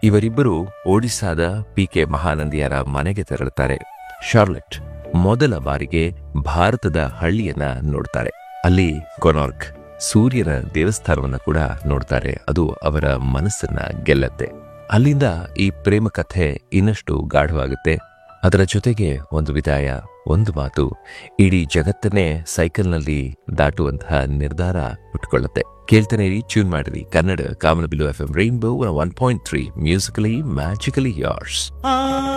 ಇವರಿಬ್ಬರು ಒಡಿಸ್ಸಾದ P K ಮಹಾನಂದಿಯರ ಮನೆಗೆ ತೆರಳುತ್ತಾರೆ ಶಾರ್ಲೆಟ್ ಮೊದಲ ಬಾರಿಗೆ ಭಾರತದ ಹಳ್ಳಿಯನ್ನ ನೋಡ್ತಾರೆ ಅಲ್ಲಿ ಕೊನಾರ್ಕ್ ಸೂರ್ಯನ ದೇವಸ್ಥಾನವನ್ನ ಕೂಡ ನೋಡ್ತಾರೆ ಅದು ಅವರ ಮನಸ್ಸನ್ನ ಗೆಲ್ಲತ್ತೆ ಅಲ್ಲಿಂದ ಈ ಪ್ರೇಮ ಕಥೆ ಇನ್ನಷ್ಟು ಗಾಢವಾಗುತ್ತೆ ಅದರ ಜೊತೆಗೆ ಒಂದು ವಿದಾಯ ಒಂದು ಮಾತು ಇಡೀ ಜಗತ್ತನ್ನೇ ಸೈಕಲ್ನಲ್ಲಿ ದಾಟುವಂತಹ ನಿರ್ಧಾರ ಹುಟ್ಟುಕೊಳ್ಳುತ್ತೆ ಕೇಳ್ತಾನೆ ಇರಿ ಟ್ಯೂನ್ ಮಾಡಿರಿ ಕನ್ನಡ ಕಾಮನಬಿಲು F M rainbow one point three musically magically ಯಾರ್ಸ್